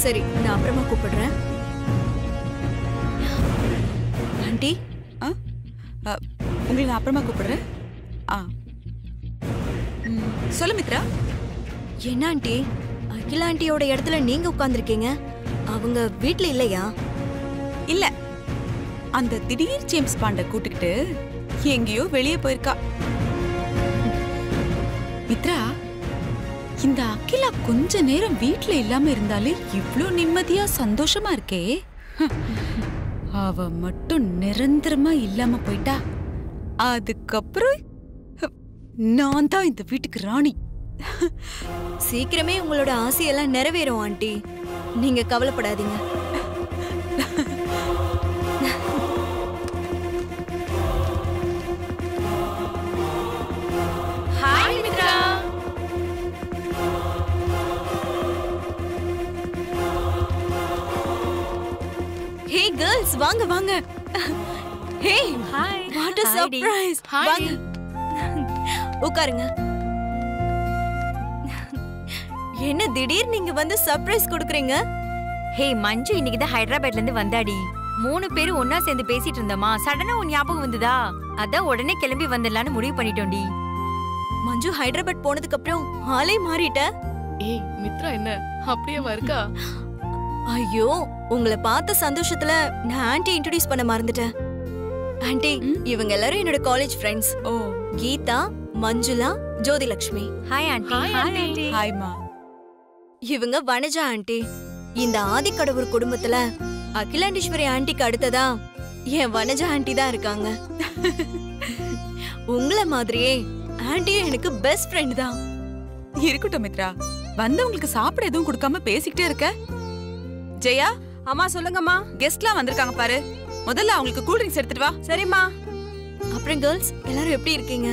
சரி நான் அப்புறமா கூப்பிடுறேன் ஆண்டி ஆ அ, உங்களை நான் அப்புறமா கூப்பிடுறேன் ஆ ம், சொல்லு மித்ரா என்ன ஆண்டி அகிலா ஆண்டியோட இடத்துல நீங்க உட்கார்ந்திருக்கீங்க அவங்க வீட்ல இல்லையா இல்ல அந்த திடீர் ஜேம்ஸ் பாண்ட கூட்டிக்கிட்டு எங்கேயோ வெளியே போயிருக்கா மித்ரா இந்த அகிலா கொஞ்ச நேரம் வீட்ல இல்லாம இருந்தாலே இவ்ளோ நிம்மதியா சந்தோஷமா இருக்கே ஹம். அவ மட்டும் நிரந்தரமா இல்லாம போயிட்டா அதுக்கப்புறம் ஹம், நான் தான் இந்த வீட்டுக்கு ராணி சீக்கிரமே உங்களோட ஆசையெல்லாம் நிறைவேறும் ஆண்டி நீங்க கவலைப்படாதீங்க ஹாய் மித்ரா ஹே கேர்ள்ஸ் வாங்க வாங்க hey hi what a surprise Hi. வாங்க உட்காருங்க என்ன திடீர் நீங்க வந்து சர்ப்ரைஸ் கொடுக்குறீங்க ஹே மஞ்சு இன்னைக்கு தான் ஹைதராபாத்ல இருந்து வந்தாடி மூணு பேரும் ஒன்னா சேர்ந்து பேசிட்டு இருந்தோமா சடனா உன் ஞாபகம் வந்ததா அதான் உடனே கிளம்பி வந்துடலான்னு முடிவு பண்ணிட்டோம்டி மஞ்சு ஹைதராபாத் போனதுக்கு அப்புறம் ஆளே மாறிட்ட ஏய் மித்ரா என்ன அப்படியே இருக்கா ஐயோ உங்களை பார்த்த சந்தோஷத்துல நான் ஆன்ட்டி இன்ட்ரோடியூஸ் பண்ண மறந்துட்டேன் ஆன்ட்டி இவங்க எல்லாரும் என்னோட காலேஜ் ஃப்ரெண்ட்ஸ் ஓ Geetha Manjula Jothilakshmi hi aunty Hi, aunty. ஹாய்மா இவங்க வனஜா ஆண்டி இந்த ஆதிக்கடவுர் குடும்பத்துல அகிலாண்டீஸ்வரி ஆண்டிக்கு அடுத்ததா என் வனஜா ஆண்டி தான் இருக்காங்க உங்களை மாதிரியே ஆண்டியும் எனக்கு பெஸ்ட் ஃப்ரெண்ட் தான் இருக்கட்டும் மித்ரா வந்தவங்களுக்கு சாப்பிட எதுவும் கொடுக்காம பேசிக்கிட்டே இருக்க ஜெயா அம்மா சொல்லுங்கம்மா கெஸ்ட்லாம் வந்திருக்காங்க பாரு முதல்ல அவங்களுக்கு கூல் ட்ரிங்க்ஸ் எடுத்துட்டு வா சரிம்மா அப்புறம் கேர்ள்ஸ் எல்லாரும் எப்படி இருக்கீங்க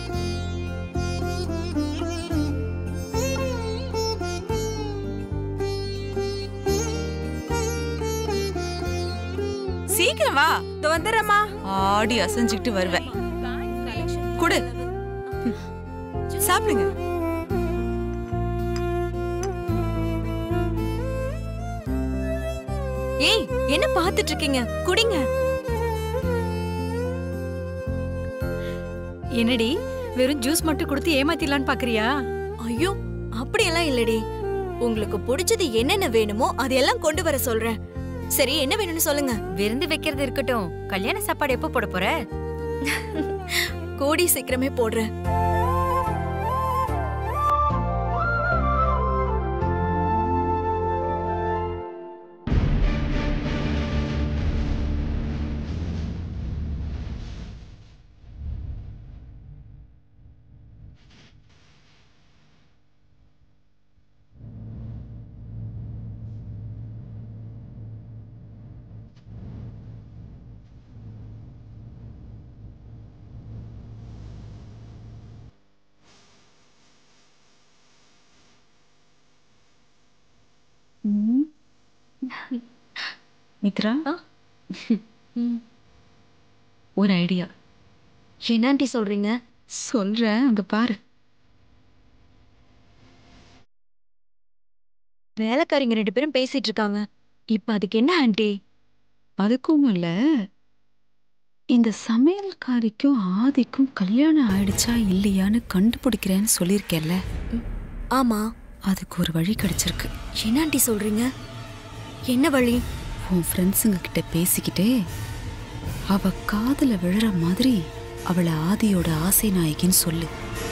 சீக்கிரம் வா இதோ வந்துடுறேம்மா ஆடி அசைஞ்சுக்கிட்டு வருவேன் குடு ம். சாப்பிடுங்க ஏய் என்ன பார்த்துட்டு இருக்கீங்க குடிங்க என்னடி வெறும் ஜூஸ் மட்டும் கொடுத்து ஏமாத்திடலான்னு பாக்குறியா ஐயோ அப்படியெல்லாம் இல்லடி உங்களுக்கு பிடிச்சது என்னென்ன வேணுமோ அதையெல்லாம் கொண்டு வர சொல்றேன் சரி என்ன வேணும்னு சொல்லுங்க விருந்து வைக்கிறது இருக்கட்டும் கல்யாண சாப்பாடு எப்போ போட போற கூடி சீக்கிரமே போடுறேன் மித்ரா ஒரு ஐடியா என்ன ஆண்டி சொல்றீங்க சொல்றேன் அங்க பாரு வேலைக்காரிங்க ரெண்டு பேரும் பேசிட்டு இருக்காங்க இப்ப அதுக்கு என்ன ஆண்டி அதுக்கும் இல்ல இந்த சமையல்காரிக்கும் ஆதிக்கும் கல்யாணம் ஆயிடுச்சா இல்லையான்னு கண்டுபிடிக்கிறேன்னு சொல்லியிருக்கேன்ல ஆமா அதுக்கு ஒரு வழி கிடைச்சிருக்கு என்ன ஆண்டி சொல்றீங்க என்ன வழி உன் ஃப்ரெண்ட்ஸுங்க கிட்ட பேசிக்கிட்டே அவ காதுல விழுற மாதிரி அவளை ஆதியோட ஆசை நாயகின்னு சொல்லு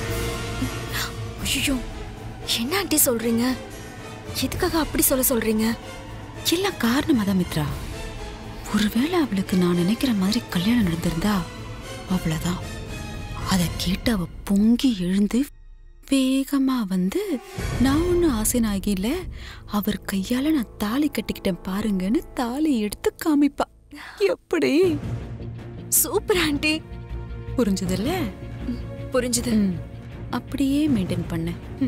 ஐயோ என்ன ஆண்டி சொல்றீங்க எதுக்காக அப்படி சொல்ல சொல்றீங்க எல்லாம் காரணமா தான் மித்ரா ஒருவேளை அவளுக்கு நான் நினைக்கிற மாதிரி கல்யாணம் நடந்திருந்தா அவ்வளவுதான் அதை கேட்டு அவ பொங்கி எழுந்து வேகமா வந்து நான் ஒன்றும் ஆசை நாயகி இல்ல அவர் கையால நான் தாலி கட்டிக்கிட்டேன் பாருங்கன்னு தாலி எடுத்து காமிப்பா எப்படி சூப்பர் ஆண்டி புரிஞ்சதில்ல புரிஞ்சுது ம். அப்படியே மெயின்டைன் பண்ண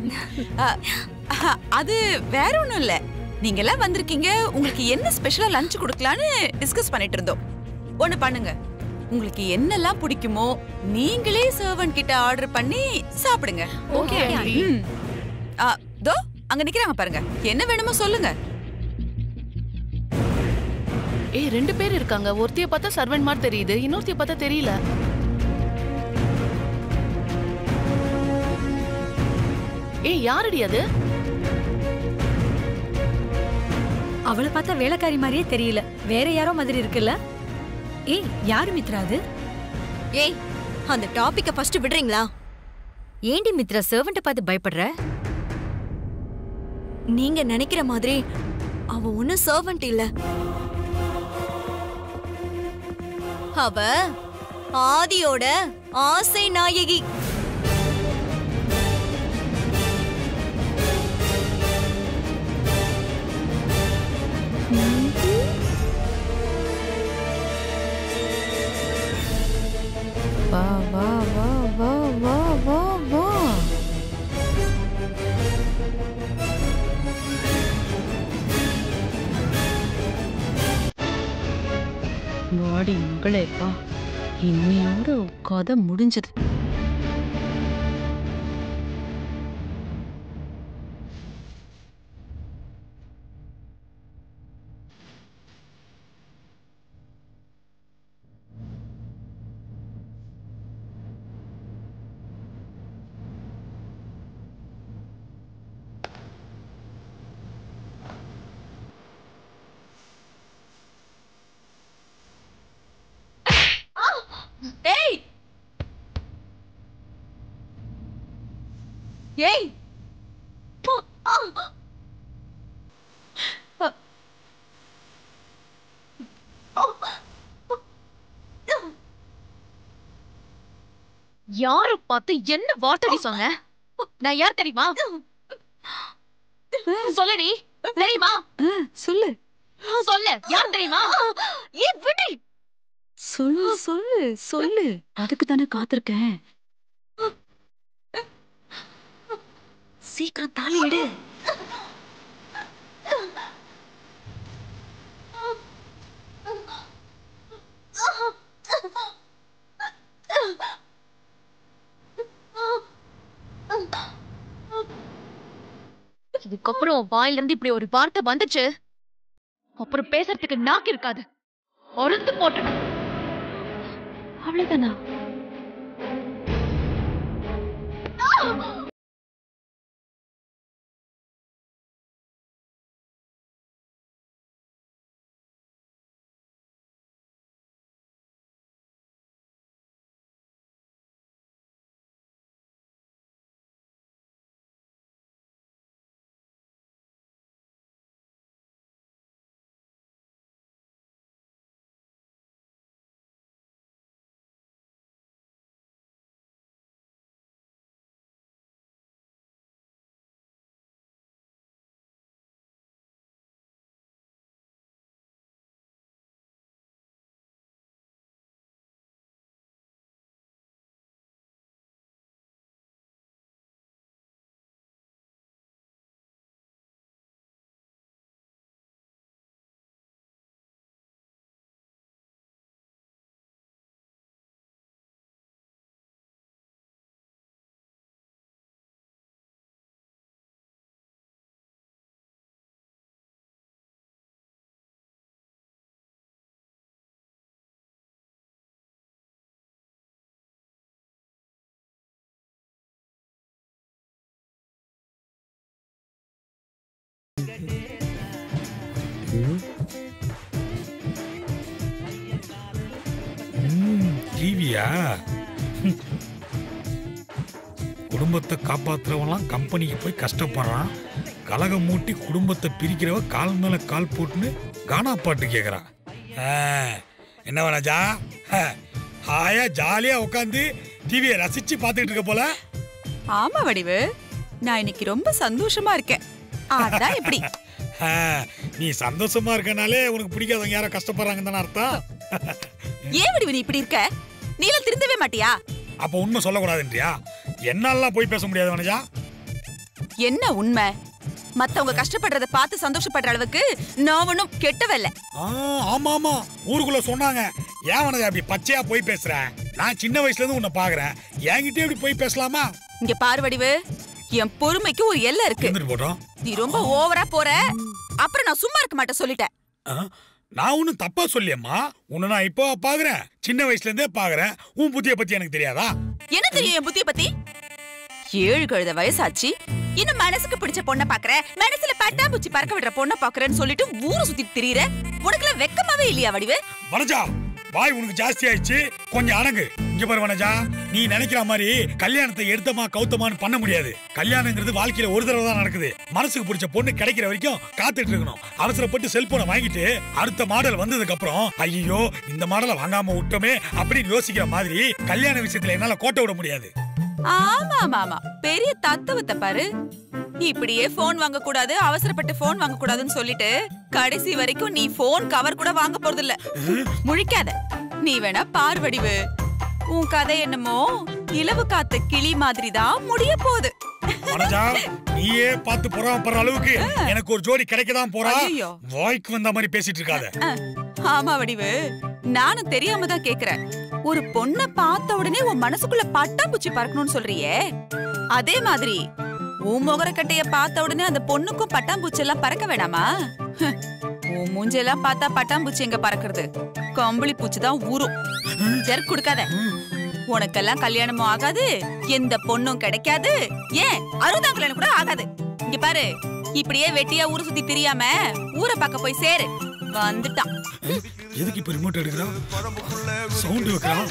அது வேற ஒண்ணும் இல்ல நீங்க எல்லாம் வந்திருக்கீங்க உங்களுக்கு என்ன ஸ்பெஷலா லஞ்ச் கொடுக்கலான்னு டிஸ்கஸ் பண்ணிட்டு இருந்தோம் ஒண்ணு பண்ணுங்க உங்களுக்கு என்னெல்லாம் பிடிக்குமோ நீங்களே சர்வன் கிட்ட ஆர்டர் பண்ணி சாப்பிடுங்க ஓகே ஆண்டி ம். ஆ, தோ அங்க நிக்கிறாங்க பாருங்க என்ன வேணுமோ சொல்லுங்க ஏய் ரெண்டு பேர் இருக்காங்க ஒருத்திய பார்த்தா சர்வெண்ட் மாதிரி தெரியுது இன்னொருத்திய பார்த்தா தெரியல ஏய் யாரடி அது அவளை பார்த்தா வேலைக்காரி மாதிரியே தெரியல வேற யாரோ மாதிரி இருக்குல்ல ஏய் யாரு மித்ரா அது ஏய் அந்த டாபிக்க ஃபர்ஸ்ட் விடுறீங்களா ஏண்டி மித்ரா சர்வெண்ட்டை பார்த்து பயப்படுற நீங்க நினைக்கிற மாதிரி அவ ஒன்னும் சர்வன்ட் இல்ல அவ ஆதியோட ஆசை நாயகி வா வா வா வா வா வா வா வாடி மகளேப்பா இன்னையோட கதை முடிஞ்சது ஏய் ஏய் யார பார்த்து என்ன வார்த்தடி சொன்ன நான் யார் தெரியுமா சொல்லடி தெரியுமா சொல்லு சொல்ல யார் தெரியுமா ஏன் விடு சொல்லு சொல்லு சொல்லு அதுக்கு தானே காத்திருக்கேன் சீக்கிரம் தாலி எடு இதுக்கப்புறம் உன் வாயில இருந்து இப்படி ஒரு வார்த்தை வந்துச்சு அப்புறம் பேசுறதுக்கு நாக்கு இருக்காது அறுத்து போட்டு அவ்வளவுதானா டிவியா குடும்பத்தை காப்பாத்துறவன்லாம் கம்பெனிக்கு போய் கஷ்டப்படுறான் கலகம் மூட்டி குடும்பத்தை பிரிக்கிறவ கால் மேல கால் போட்டுன்னு கானா பாட்டு கேட்குறான் என்ன வேணாஜா ஹாயா ஜாலியா உட்காந்து டிவியை ரசிச்சு பார்த்துக்கிட்டு இருக்க போல ஆமா வடிவு நான் இன்னைக்கு ரொம்ப சந்தோஷமா இருக்கேன் அதான் இப்படி ஆ, நீ சந்தோஷமா இருக்கனாலே உனக்கு பிடிக்காதவங்க யாரோ கஷ்டப்படுறாங்கன்னு தானே அர்த்தம் ஏன் வடிவு நீ இப்படி இருக்க நீலாம் திருந்தவே மாட்டியா அப்ப உண்மை சொல்லக்கூடாதுன்றியா என்னாலாம் போய் பேச முடியாது வனஜா என்ன உண்மை மத்தவங்க கஷ்டப்படுறத பார்த்து சந்தோஷப்படுற அளவுக்கு நான் ஒன்னும் கெட்டவல்ல ஆ, ஆமா ஆமா ஊருக்குள்ள சொன்னாங்க ஏன் வனஜா அப்படி பச்சையா போய் பேசுற நான் சின்ன வயசுல இருந்து உன்னை பாக்குறேன் என்கிட்டயே இப்படி போய் பேசலாமா இங்க பாரு வடிவு என் பொறுமைக்கு ஒரு எல்லை இருக்கு இருந்துட்டு போட்டோம் நீ ரொம்ப ஓவரா போற அப்புறம் நான் சும்மா இருக்க மாட்டேன் சொல்லிட்டேன் ஆ, நான் ஒன்னும் தப்பா சொல்லியம்மா உன்னை நான் இப்போ பாக்குறேன் சின்ன வயசுல இருந்தே பாக்குறேன் உன் புத்திய பத்தி எனக்கு தெரியாதா என்ன தெரியும் என் புத்திய பத்தி ஏழு கழுத வயசாச்சு இன்னும் மனசுக்கு பிடிச்ச பொண்ணை பாக்குற மனசுல பட்டாம்பூச்சி பறக்க விடுற பொண்ணை பாக்குறேன்னு சொல்லிட்டு ஊரை சுத்தி திரியற உனக்குலாம் வெக்கமாவே இல்லையா வடிவு வனஜா வாய் உனக்கு ஜாஸ்தி ஆயிடுச்சு கொஞ்சம் அடங்கு இங்க பாரு வனஜா நீ நினைக்கிற மாதிரி கல்யாணத்தை எடுத்தமா கவுத்தமான்னு பண்ண முடியாது கல்யாணங்கிறது வாழ்க்கையில ஒரு தடவை தான் நடக்குது மனசுக்கு பிடிச்ச பொண்ணு கிடைக்கிற வரைக்கும் காத்துட்டு இருக்கணும் அவசரப்பட்டு செல்போனை வாங்கிட்டு அடுத்த மாடல் வந்ததுக்கு அப்புறம் ஐயோ இந்த மாடலை வாங்காம விட்டோமே அப்படின்னு யோசிக்கிற மாதிரி கல்யாண விஷயத்துல என்னால கோட்டை விட முடியாது ஆமா ஆமா ஆமா பெரிய தத்துவத்தை பாரு இப்படியே போன் வாங்க கூடாது அவசரப்பட்டு போன் வாங்க கூடாதுன்னு சொல்லிட்டு கடைசி வரைக்கும் நீ போன் கவர் கூட வாங்க போறது இல்ல முழிக்காத நீ வேணா பார் வடிவு உன் கதை என்னமோ இலவு காத்த கிளி மாதிரி தான் முடிய போகுது வனஜா நீயே பார்த்து பொறாமப்படுற அளவுக்கு எனக்கு ஒரு ஜோடி கிடைக்கதான் போறா ஐயையோ. வாய்க்கு வந்த மாதிரி பேசிட்டு இருக்காத ஆமா வடிவு நானும் தெரியாம தான் கேக்குறேன் ஒரு பொண்ண பார்த்த உடனே உன் மனசுக்குள்ள பட்டாம்பூச்சி பறக்கணும்னு சொல்றியே அதே மாதிரி உன் முகரக்கட்டைய பார்த்த உடனே அந்த பொண்ணுக்கும் பட்டாம்பூச்சி எல்லாம் பறக்க வேணாமா ஹ், உன் மூஞ்செல்லாம் பார்த்தா பட்டாம்பூச்சி எங்க பறக்கிறது கம்பளி பூச்சி தான் ஊரும் ஜெர்க் கொடுக்காத உனக்கெல்லாம் கல்யாணமும் ஆகாது எந்த பொண்ணும் கிடைக்காது ஏன் அறுபதாம் கல்யாணம் கூட ஆகாது இங்க பாரு இப்படியே வெட்டியா ஊரை சுத்தி தெரியாம ஊரை பார்க்க போய் சேரு வந்துட்டான் எதுக்கு இப்ப ரிமோட் எடுக்கிறான் சவுண்ட் வைக்கிறான்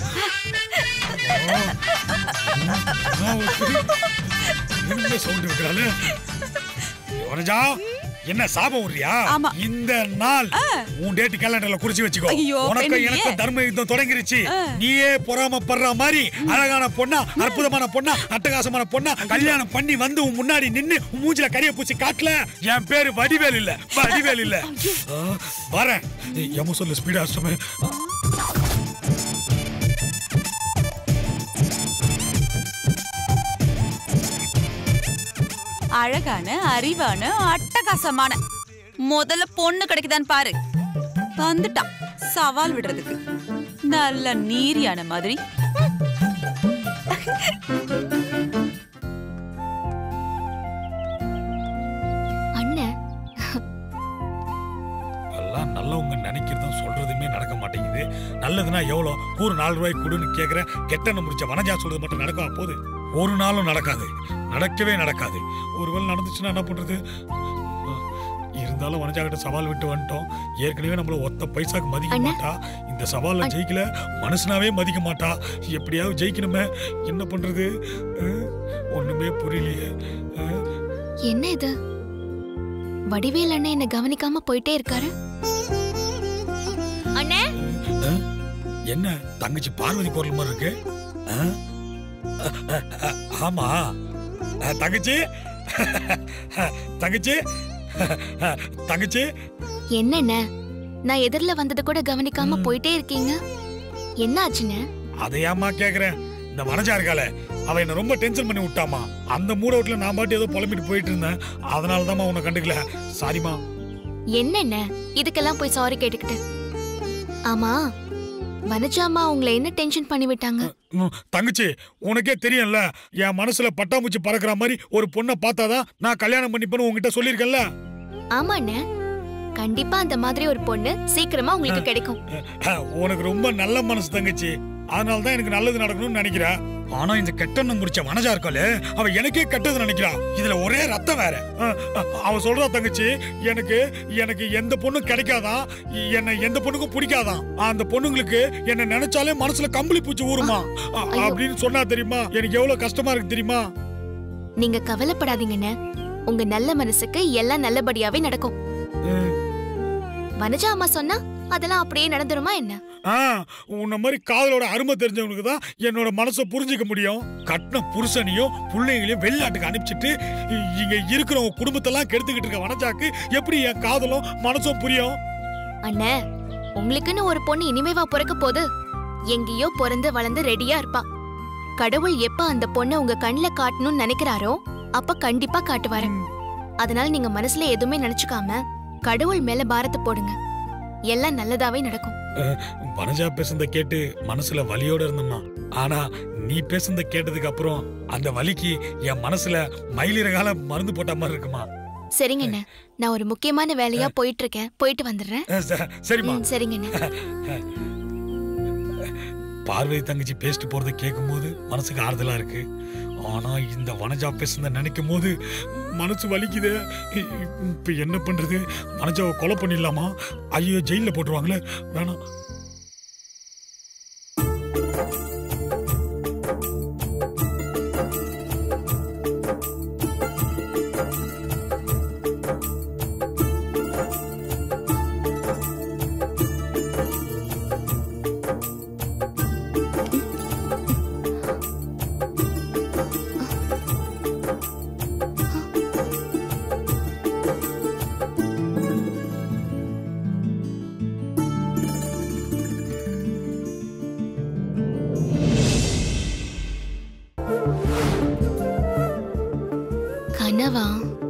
என்ன சவுண்ட் வைக்கிறாள் வனஜா என்ன சாபம் விடுறியா ஆமா. இந்த நாள் உன் டேட் கேலண்டர்ல குறிச்சு வச்சுக்கோ ஐயோ, உனக்கு பெண்ணியே. எனக்கு தர்ம யுத்தம் தொடங்கிருச்சு நீயே பொறாமப்படுற மாதிரி அழகான பொண்ணா அற்புதமான பொண்ணா அட்டகாசமான பொண்ணா கல்யாணம் பண்ணி வந்து உன் முன்னாடி நின்னு உன் மூஞ்சில கரிய பூச்சி காட்டல என் பேரு வடிவேல் இல்ல வடிவேல் இல்ல ஆ, வரேன் எம சொல்லு ஸ்பீடா அஷ்டமே அழகான அறிவான அட்டகாசமான முதல்ல பொண்ணு கிடைக்குதான்னு பாரு வந்துட்டான் சவால் விடுறதுக்கு நல்ல நீரியான மாதிரி அண்ணன் எல்லாம் நல்லவங்க நினைக்கிறதும் சொல்றதுமே நடக்க மாட்டேங்குது நல்லதுன்னா எவ்வளோ ஒரு நாலு ரூபாய் கொடுன்னு கேட்குற கெட்டன முடிச்ச வனஜா சொல்றது மட்டும் நடக்கா போகுது ஒரு நாளும் நடக்காது நடக்கவே நடக்காது ஒருவேளை நடந்துச்சுன்னா என்ன பண்றது இருந்தாலும் வனஜா கிட்ட சவால் விட்டு வந்துட்டோம் ஏற்கனவே நம்மள ஒத்த பைசாக்கு மதிக்க அண்ணா. மாட்டா இந்த சவால்ல ஜெயிக்கல மனுஷனாவே மதிக்க மாட்டா எப்படியாவது ஜெயிக்கணுமே என்ன பண்றது அஹ், ஒண்ணுமே புரியலையே அஹ், என்ன இது வடிவேல் அண்ணன் என்ன கவனிக்காம போயிட்டே இருக்காரு அண்ணே அஹ், என்ன தங்கச்சி பார்வதி குரல் மாதிரி இருக்கு அஹ்? அஹ், அஹ், அஹ், ஆமா அஹ், தங்கச்சி தங்கச்சி அஹ், தங்கச்சி என்னண்ணே நான் எதிரில வந்தது கூட கவனிக்காம போயிட்டே இருக்கீங்க என்ன ஆச்சுண்ணே அதை ஏம்மா கேக்குறேன் இந்த வனஜா இருக்காளே அவ என்ன ரொம்ப டென்ஷன் பண்ணி விட்டாமா அந்த மூட அவுட்ல நான் பாட்டு ஏதோ புலம்பிட்டு போயிட்டு இருந்தேன் அதனால தான் உன்னை கண்டுக்கல சாரிமா என்னண்ணே இதுக்கெல்லாம் போய் சாரி கேட்டுக்கிட்டு ஆமா வனஜாமா உங்களை என்ன டென்ஷன் பண்ணி விட்டாங்க ம், தங்கச்சி உனக்கே தெரியும்ல என் மனசுல பட்டாம்பூச்சி பறக்கிற மாதிரி ஒரு பொண்ணை பார்த்தாதான் நான் கல்யாணம் பண்ணிப்பேன்னு உங்ககிட்ட சொல்லியிருக்கேன்ல ஆமாண்ணே கண்டிப்பா அந்த மாதிரி ஒரு பொண்ணு சீக்கிரமா உங்களுக்கு கிடைக்கும் அஹ், உனக்கு ரொம்ப நல்ல மனசு தங்கச்சி அதனால தான் எனக்கு நல்லது நடக்கணும்னு நினைக்கிறேன் ஆனா இந்த கெட்டெண்ணம் முடிச்ச வனஜா இருக்காளே அவ எனக்கே கெட்டது நினைக்கிறா இதுல ஒரே ரத்தம் வேற அஹ், அஹ், அவ சொல்றா தங்கச்சி எனக்கு எனக்கு எந்த பொண்ணும் கிடைக்காதான் என்ன எந்த பொண்ணுக்கும் பிடிக்காதான் அந்த பொண்ணுங்களுக்கு என்ன நினைச்சாலே மனசுல கம்பளி பூச்சி ஊறுமா அ- ஐயோ. அப்படின்னு சொன்னா தெரியுமா எனக்கு எவ்வளவு கஷ்டமா இருக்கு தெரியுமா நீங்க கவலைப்படாதீங்கண்ணே உங்க நல்ல மனசுக்கு எல்லாம் நல்லபடியாவே நடக்கும் ம். வனஜா அம்மா சொன்னா அதெல்லாம் அப்படியே நடந்துருமா என்ன ஆ உன்ன மாதிரி காதலோட அருமை தெரிஞ்சவனுக்கு தான் என்னோட மனசை புரிஞ்சுக்க முடியும் கட்டின புருஷனையும் பிள்ளைங்களையும் வெளிநாட்டுக்கு அனுப்பிச்சிட்டு இ- இங்க இருக்கிறவங்க குடும்பத்தெல்லாம் கெடுத்துக்கிட்டு இருக்க வனஜாக்கு எப்படி என் காதலும் மனசும் புரியும் அண்ணே உங்களுக்குன்னு ஒரு பொண்ணு இனிமேவா பிறக்க போகுது எங்கேயோ பிறந்து வளர்ந்து ரெடியா இருப்பா கடவுள் எப்ப அந்த பொண்ணை உங்க கண்ணுல காட்டணும்னு நினைக்கிறாரோ அப்ப கண்டிப்பா காட்டுவாரு அதனால நீங்க மனசுல எதுவுமே நினைச்சுக்காம கடவுள் மேல பாரத்தை போடுங்க எல்லாம் நல்லதாவே நடக்கும் வனஜா பேசுனத கேட்டு மனசுல வலியோட இருந்தம்மா ஆனா நீ பேசுனத கேட்டதுக்கு அப்புறம் அந்த வலிக்கு என் மனசுல மயிலிறகால மருந்து போட்ட மாதிரி இருக்குமா சரிங்க அண்ணே நான் ஒரு முக்கியமான வேலையா போயிட்டு இருக்கேன் போயிட்டு வந்துடுறேன் அஹ், ச- சரிம்மா ம், சரிங்க அண்ணே பார்வதி தங்கச்சி பேசிட்டு போறதை கேட்கும்போது மனசுக்கு ஆறுதலா இருக்கு ஆனா இந்த வனஜா பேசுனத நினைக்கும் போது மனசு வலிக்குதே இ- இப்ப என்ன பண்றது வனஜாவை கொலை பண்ணிடலாமா ஐயோ ஜெயில போட்டுருவாங்களே வேணாம் கனவா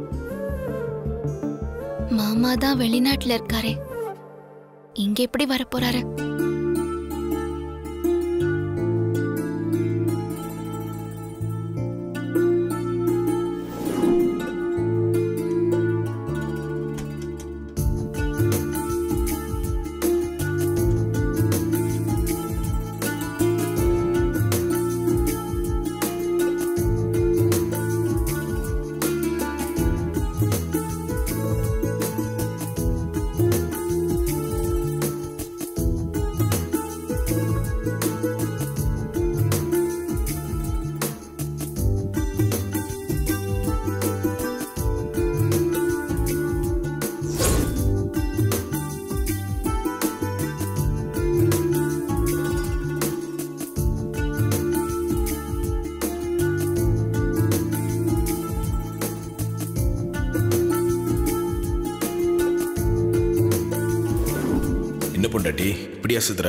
மாமா தான் வெளிநாட்டுல இருக்காரே இங்க எப்படி வர போறாரு என்ன பொண்டாட்டி இப்படியா சுத்துற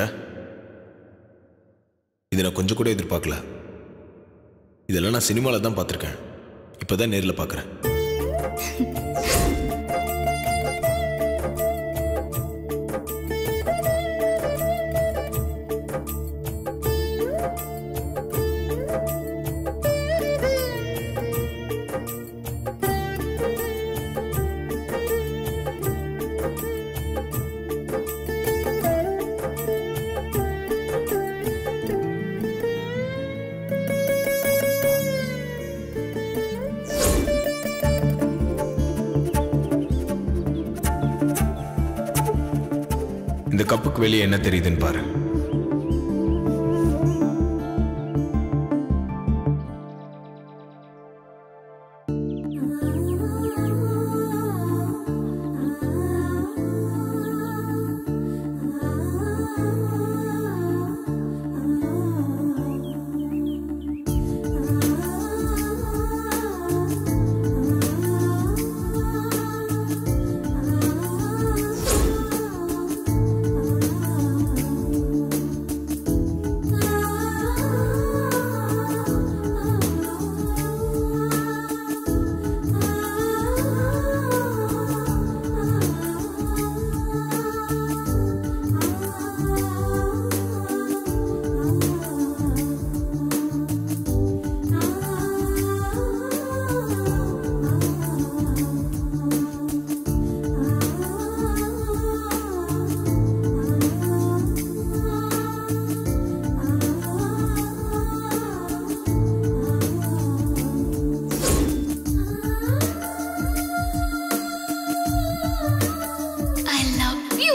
இதை நான் கொஞ்சம் கூட எதிர்பார்க்கல இதெல்லாம் நான் சினிமாவில் தான் பார்த்துருக்கேன் இப்போ தான் நேரில் பார்க்குறேன் இந்த கப்புக்கு வெளியே என்ன தெரியுதுன்னு பாரு I love you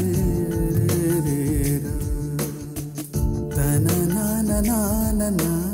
na na na na